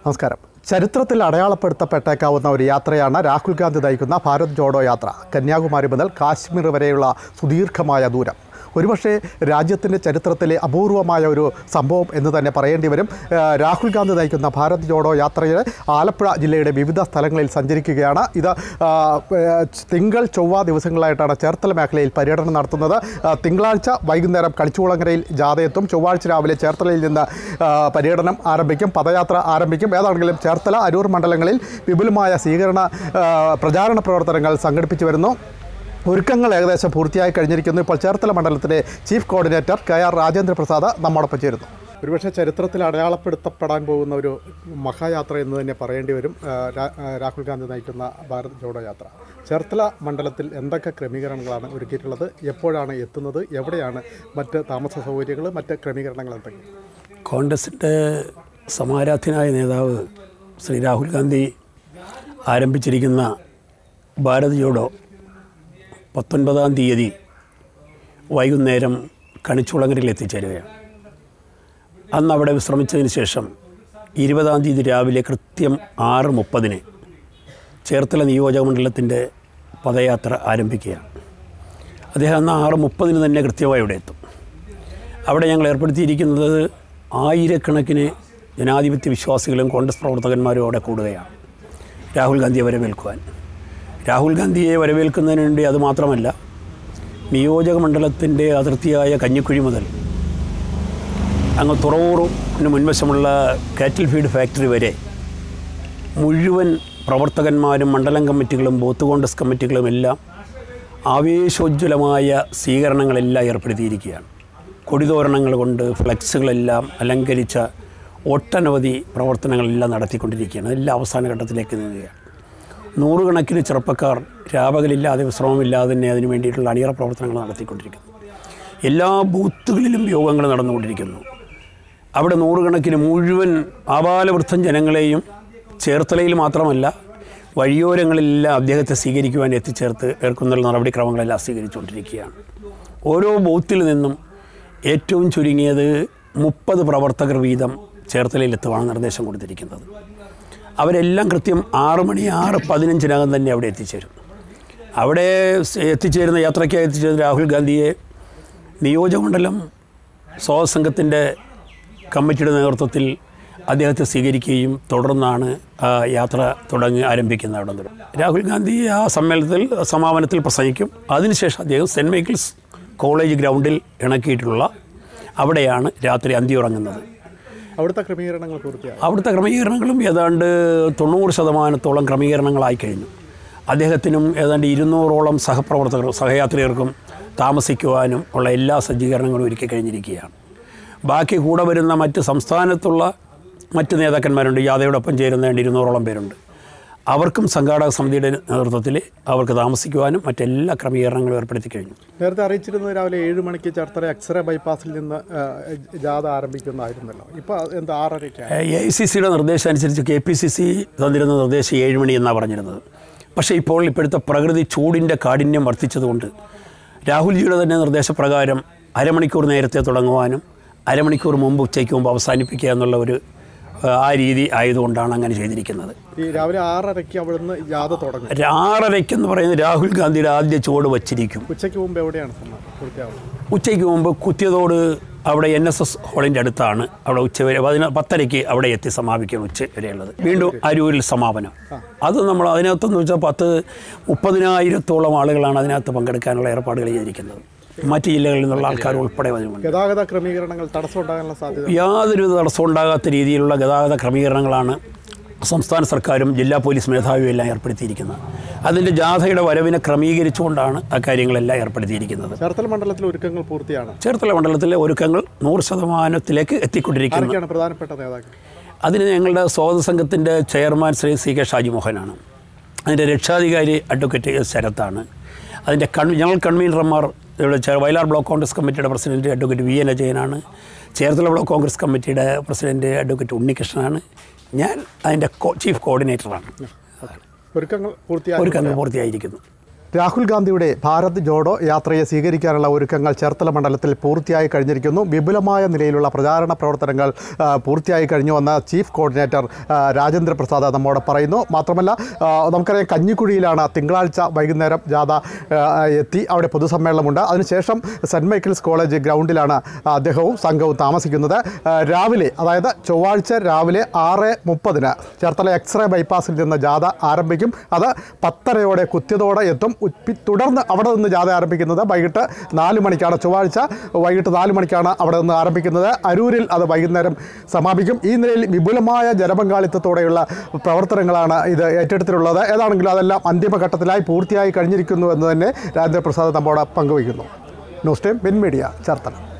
നമസ്കാരം ചരിത്രത്തിൽ അടയാളപ്പെടുത്തപ്പെട്ടേക്കാവുന്ന ഒരു യാത്രയാണ് രാഹുൽ ഗാന്ധി നയിക്കുന്ന ഭാരത് ജോഡോ യാത്ര കന്യാകുമാരി മുതൽ കാശ്മീർ വരെയുള്ള സുദീർഘമായ ദൂരം ഒരുപക്ഷെ രാജ്യത്തിൻ്റെ ചരിത്രത്തിലെ അപൂർവമായ ഒരു സംഭവം എന്ന് തന്നെ പറയേണ്ടി വരും ആ, രാഹുൽ ഗാന്ധി നയിക്കുന്ന ഭാരത് ജോഡോ യാത്രയിൽ ആലപ്പുഴ ജില്ലയുടെ വിവിധ സ്ഥലങ്ങളിൽ സഞ്ചരിക്കുകയാണ് ഇത് ആ, ഏ, തിങ്കൾ ചൊവ്വ ദിവസങ്ങളായിട്ടാണ് ചേർത്തല മേഖലയിൽ പര്യടനം നടത്തുന്നത് ആ, തിങ്കളാഴ്ച വൈകുന്നേരം കളിച്ചുകുളങ്ങരയിൽ ജാഥയെത്തും ചൊവ്വാഴ്ച രാവിലെ ചേർത്തലയിൽ നിന്ന് ആ, പര്യടനം ആരംഭിക്കും പദയാത്ര ആരംഭിക്കും ഏതാണെങ്കിലും ചേർത്തല അരൂർ മണ്ഡലങ്ങളിൽ വിപുലമായ സ്വീകരണ ആ, പ്രചാരണ പ്രവർത്തനങ്ങൾ സംഘടിപ്പിച്ചു വരുന്നു ഒരുക്കങ്ങൾ ഏകദേശം പൂർത്തിയായി കഴിഞ്ഞിരിക്കുന്നു ഇപ്പോൾ ചേർത്തല മണ്ഡലത്തിലെ chief coordinator K R Rajendra Prasad നമ്മോടൊപ്പം ചേരുന്നു ഒരുപക്ഷെ ചരിത്രത്തിൽ അടയാളപ്പെടുത്തപ്പെടാൻ പോകുന്ന ഒരു മഹായാത്ര എന്ന് തന്നെ പറയേണ്ടി വരും ആ, രാ- ആ, രാഹുൽ ഗാന്ധി നയിക്കുന്ന ഭാരത് ജോഡോ യാത്ര ചേർത്തല മണ്ഡലത്തിൽ എന്തൊക്കെ ക്രമീകരണങ്ങളാണ് ഒരുക്കിയിട്ടുള്ളത് എപ്പോഴാണ് എത്തുന്നത് എവിടെയാണ് മറ്റ് താമസ സൗകര്യങ്ങൾ മറ്റ് ക്രമീകരണങ്ങൾ എന്തൊക്കെ കോൺഗ്രസിൻ്റെ സമാരാധ്യനായ നേതാവ് ശ്രീ രാഹുൽ ഗാന്ധി ആരംഭിച്ചിരിക്കുന്ന ഭാരത് ജോഡോ പത്തൊൻപതാം തീയതി വൈകുന്നേരം കണിച്ചുളങ്ങരയിൽ എത്തിച്ചേരുകയാണ് അന്ന് അവിടെ വിശ്രമിച്ചതിന് ശേഷം ഇരുപതാം തീയതി രാവിലെ കൃത്യം ആറ് മുപ്പതിന് ചേർത്തല നിയോജകമണ്ഡലത്തിൻ്റെ പദയാത്ര ആരംഭിക്കുകയാണ് അദ്ദേഹം അന്ന് ആറ് മുപ്പതിന് തന്നെ കൃത്യമായി ഇവിടെ എത്തും അവിടെ ഞങ്ങൾ ഏർപ്പെടുത്തിയിരിക്കുന്നത് ആയിരക്കണക്കിന് ജനാധിപത്യ വിശ്വാസികളും കോൺഗ്രസ് പ്രവർത്തകന്മാരും അവിടെ കൂടുകയാണ് രാഹുൽ ഗാന്ധിയെ വരവേൽക്കുവാൻ രാഹുൽ ഗാന്ധിയെ വരവേൽക്കുന്നതിന് വേണ്ടി അത് മാത്രമല്ല നിയോജക മണ്ഡലത്തിൻ്റെ അതിർത്തിയായ കഞ്ഞിക്കുഴി മുതൽ അങ്ങ് തുറവൂറിന് മുൻവശമുള്ള കാറ്റിൽ ഫീഡ് ഫാക്ടറി വരെ മുഴുവൻ പ്രവർത്തകന്മാരും മണ്ഡലം കമ്മിറ്റികളും ബൂത്ത് കോൺഗ്രസ് കമ്മിറ്റികളും എല്ലാം ആവേശോജ്വലമായ സ്വീകരണങ്ങളെല്ലാം ഏർപ്പെടുത്തിയിരിക്കുകയാണ് കൊടിതോരണങ്ങൾ കൊണ്ട് ഫ്ലെക്സുകളെല്ലാം അലങ്കരിച്ച ഒട്ടനവധി പ്രവർത്തനങ്ങളെല്ലാം നടത്തിക്കൊണ്ടിരിക്കുകയാണ് എല്ലാം അവസാന ഘട്ടത്തിലേക്ക് നീങ്ങുകയാണ് നൂറുകണക്കിന് ചെറുപ്പക്കാർ രാപകലില്ലാതെ വിശ്രമമില്ലാതെ തന്നെ അതിനു വേണ്ടിയിട്ടുള്ള അണിയറ പ്രവർത്തനങ്ങൾ നടത്തിക്കൊണ്ടിരിക്കുന്നു എല്ലാ ബൂത്തുകളിലും യോഗങ്ങൾ നടന്നുകൊണ്ടിരിക്കുന്നു അവിടെ നൂറുകണക്കിന് മുഴുവൻ ആപാലവൃദ്ധം ജനങ്ങളെയും ചേർത്തലയിൽ മാത്രമല്ല വഴിയോരങ്ങളിലെല്ലാം അദ്ദേഹത്തെ സ്വീകരിക്കുവാൻ എത്തിച്ചേർത്ത് ഏർക്കുന്ന നടപടിക്രമങ്ങളെല്ലാം സ്വീകരിച്ചുകൊണ്ടിരിക്കുകയാണ് ഓരോ ബൂത്തിൽ നിന്നും ഏറ്റവും ചുരുങ്ങിയത് മുപ്പത് പ്രവർത്തകർ വീതം ചേർത്തലയിൽ എത്തുവാണ് നിർദ്ദേശം കൊടുത്തിരിക്കുന്നത് അവരെല്ലാം കൃത്യം ആറ് മണി ആറ് പതിനഞ്ചിനകം തന്നെ അവിടെ എത്തിച്ചേരും അവിടെ സ് എത്തിച്ചേരുന്ന യാത്രയ്ക്കായി എത്തിച്ചേരുന്ന രാഹുൽ ഗാന്ധിയെ നിയോജകമണ്ഡലം സ്വാസംഘത്തിൻ്റെ കമ്മിറ്റിയുടെ നേതൃത്വത്തിൽ അദ്ദേഹത്തെ സ്വീകരിക്കുകയും തുടർന്നാണ് ആ യാത്ര തുടങ്ങി ആരംഭിക്കുന്നത് അവിടെ നിന്ന് രാഹുൽ ഗാന്ധി ആ സമ്മേളനത്തിൽ സമാപനത്തിൽ പ്രസംഗിക്കും അതിനുശേഷം അദ്ദേഹം സെൻറ്റ് മൈക്കിൾസ് കോളേജ് ഗ്രൗണ്ടിൽ ഇണക്കിയിട്ടുള്ള അവിടെയാണ് രാത്രി അന്തി ഉറങ്ങുന്നത് അവിടുത്തെ ക്രമീകരണങ്ങൾ പൂർത്തിയായി അവിടുത്തെ ക്രമീകരണങ്ങളും ഏതാണ്ട് തൊണ്ണൂറ് ശതമാനത്തോളം ക്രമീകരണങ്ങളായി കഴിഞ്ഞു അദ്ദേഹത്തിനും ഏതാണ്ട് ഇരുന്നൂറോളം സഹപ്രവർത്തകർ സഹയാത്രികർക്കും താമസിക്കുവാനും ഉള്ള എല്ലാ സജ്ജീകരണങ്ങളും ഒരുക്കി കഴിഞ്ഞിരിക്കുകയാണ് ബാക്കി കൂടെ വരുന്ന മറ്റ് സംസ്ഥാനത്തുള്ള മറ്റ് നേതാക്കന്മാരുണ്ട് യാദയോടൊപ്പം ചേരുന്ന ഏതാണ്ട് ഇരുന്നൂറോളം പേരുണ്ട് അവർക്കും സംഘാടക സമിതിയുടെ നേതൃത്വത്തിൽ അവർക്ക് താമസിക്കുവാനും മറ്റെല്ലാ ക്രമീകരണങ്ങളും ഏർപ്പെടുത്തി കഴിഞ്ഞു നേരത്തെ അറിയിച്ചിരുന്നത് രാവിലെ ഏഴ് മണിക്ക് ചേർത്തല എക്സ്റേ ബൈപ്പാസിൽ നിന്ന് ആ, ജാഥ ആരംഭിക്കുന്നതായിരുന്നല്ലോ ഇപ്പോൾ എന്താ ആറരയ്ക്കാണ് എ ഐ സി സിയുടെ നിർദ്ദേശം അനുസരിച്ച് കെ പി സി സി തന്നിരുന്ന നിർദ്ദേശം ഏഴ് മണി എന്നാണ് പറഞ്ഞിരുന്നത് പക്ഷേ ഇപ്പോൾ ഇപ്പോഴത്തെ പ്രകൃതി ചൂടിൻ്റെ കാഠിന്യം വർദ്ധിച്ചതുകൊണ്ട് രാഹുൽജിയുടെ തന്നെ നിർദ്ദേശപ്രകാരം അരമണിക്കൂർ നേരത്തെ തുടങ്ങുവാനും അരമണിക്കൂർ മുമ്പ് ഉച്ചയ്ക്ക് മുമ്പ് അവസാനിപ്പിക്കുക എന്നുള്ള ഒരു ആ, ആ രീതി ആയതുകൊണ്ടാണ് അങ്ങനെ ചെയ്തിരിക്കുന്നത് ഈ രാവിലെ ആറരയ്ക്ക് അവിടുന്ന് ജാഥ തുടങ്ങും ഒരു ആറരയ്ക്കെന്ന് പറയുന്നത് രാഹുൽ ഗാന്ധിയുടെ ആദ്യ ചുവട് വച്ചിരിക്കും ഉച്ചയ്ക്ക് മുമ്പ് എവിടെയാണ് സമ്മേളനം പൂർത്തിയാവുന്നത് ഉച്ചയ്ക്ക് മുമ്പ് കുത്തിയതോട് അവിടെ എൻ എസ് എസ് ഹാളിൻ്റെ അടുത്താണ് അവിടെ ഉച്ചവരെ പതിന പത്തരയ്ക്ക് അവിടെ എത്തി സമാപിക്കണം ഉച്ച വരെയുള്ളത് വീണ്ടും അരൂരിൽ സമാപനം അത് നമ്മൾ അതിനകത്തെന്ന് വെച്ചാൽ പത്ത് മുപ്പതിനായിരത്തോളം ആളുകളാണ് അതിനകത്ത് പങ്കെടുക്കാനുള്ള ഏർപ്പാടുകൾ ചെയ്തിരിക്കുന്നത് മറ്റ് ജില്ലകളിൽ നിന്നുള്ള ആൾക്കാർ ഉൾപ്പെടെ വരുന്നുണ്ട് ഗതാഗത ക്രമീകരണങ്ങൾ തടസ്സം ഉണ്ടാകാനുള്ള സാധ്യത യാതൊരുവിധ തടസ്സവും ഉണ്ടാകാത്ത രീതിയിലുള്ള ഗതാഗത ക്രമീകരണങ്ങളാണ് സംസ്ഥാന സർക്കാരും ജില്ലാ പോലീസ് മേധാവിയും എല്ലാം ഏർപ്പെടുത്തിയിരിക്കുന്നത് അതിൻ്റെ ജാഥയുടെ വരവിനെ ക്രമീകരിച്ചുകൊണ്ടാണ് അക്കാര്യങ്ങളെല്ലാം ഏർപ്പെടുത്തിയിരിക്കുന്നത് ചേർത്തല മണ്ഡലത്തിൽ ഒരുക്കങ്ങൾ പൂർത്തിയാണ് ചേർത്തല മണ്ഡലത്തിലെ ഒരുക്കങ്ങൾ നൂറ് ശതമാനത്തിലേക്ക് എത്തിക്കൊണ്ടിരിക്കുന്നു ആരൊക്കെയാണ് പ്രധാനപ്പെട്ട നേതാക്കൾ അതിന് ഞങ്ങളുടെ സ്വാഗത സംഘത്തിൻ്റെ chairman Shri C K Shaji മോഹനാണ് അതിൻ്റെ രക്ഷാധികാരി അഡ്വക്കേറ്റ് എസ് ശരത്താണ് അതിൻ്റെ കൺ ജനറൽ കൺവീനർമാർ ഇവിടെ ചെ- വയലാർ ബ്ലോക്ക് കോൺഗ്രസ് കമ്മിറ്റിയുടെ പ്രസിഡന്റ് അഡ്വക്കേറ്റ് വി എൻ അജയനാണ് ചേർത്തല ബ്ലോക്ക് കോൺഗ്രസ് കമ്മിറ്റിയുടെ പ്രസിഡന്റ് അഡ്വക്കേറ്റ് ഉണ്ണികൃഷ്ണനാണ് ഞാൻ അതിൻ്റെ കോ- ചീഫ് കോർഡിനേറ്ററാണ് ഒരുക്കങ്ങൾ പൂർത്തിയായി ഒരുക്കങ്ങൾ പൂർത്തിയായിരിക്കുന്നു രാഹുൽ ഗാന്ധിയുടെ ഭാരത് ജോഡോ യാത്രയെ സ്വീകരിക്കാനുള്ള ഒരുക്കങ്ങൾ ചേർത്തല മണ്ഡലത്തിൽ പൂർത്തിയായി കഴിഞ്ഞിരിക്കുന്നു വിപുലമായ നിലയിലുള്ള പ്രചാരണ പ്രവർത്തനങ്ങൾ ആ, പൂർത്തിയായി കഴിഞ്ഞുവെന്ന് ചീഫ് കോർഡിനേറ്റർ ആ, രാജേന്ദ്ര പ്രസാദ് നമ്മോട് പറയുന്നു മാത്രമല്ല ആ, നമുക്കറിയാം കഞ്ഞിക്കുഴിയിലാണ് തിങ്കളാഴ്ച വൈകുന്നേരം ജാഥ ആ, എത്തി അവിടെ പൊതുസമ്മേളനമുണ്ട് അതിനുശേഷം സെൻറ്റ് മൈക്കിൾസ് കോളേജ് ഗ്രൗണ്ടിലാണ് അദ്ദേഹവും സംഘവും താമസിക്കുന്നത് ആ, രാവിലെ അതായത് ചൊവ്വാഴ്ച രാവിലെ ആറ് മുപ്പതിന് ചേർത്തല എക്സ്റേ ബൈപ്പാസിൽ നിന്ന് ജാഥ ആരംഭിക്കും അത് പത്തരയോടെ കുത്തിയതോടെ എത്തും ഉപ്പി- തുടർന്ന് അവിടെ നിന്ന് ജാഥ ആരംഭിക്കുന്നത് വൈകിട്ട് നാല് മണിക്കാണ് ചൊവ്വാഴ്ച വൈകിട്ട് നാല് മണിക്കാണ് അവിടെ നിന്ന് ആരംഭിക്കുന്നത് അരൂരിൽ അത് വൈകുന്നേരം സമാപിക്കും ഈ നിലയിൽ വിപുലമായ ജനപങ്കാളിത്തത്തോടെയുള്ള പ്രവർത്തനങ്ങളാണ് ഇത് ഏറ്റെടുത്തിട്ടുള്ളത് ഏതാണെങ്കിലും അതെല്ലാം അന്തിമഘട്ടത്തിലായി പൂർത്തിയായി കഴിഞ്ഞിരിക്കുന്നു എന്ന് തന്നെ രാജേന്ദ്ര പ്രസാദ് നമ്മോട് പങ്കുവയ്ക്കുന്നു news time pin media Cherthala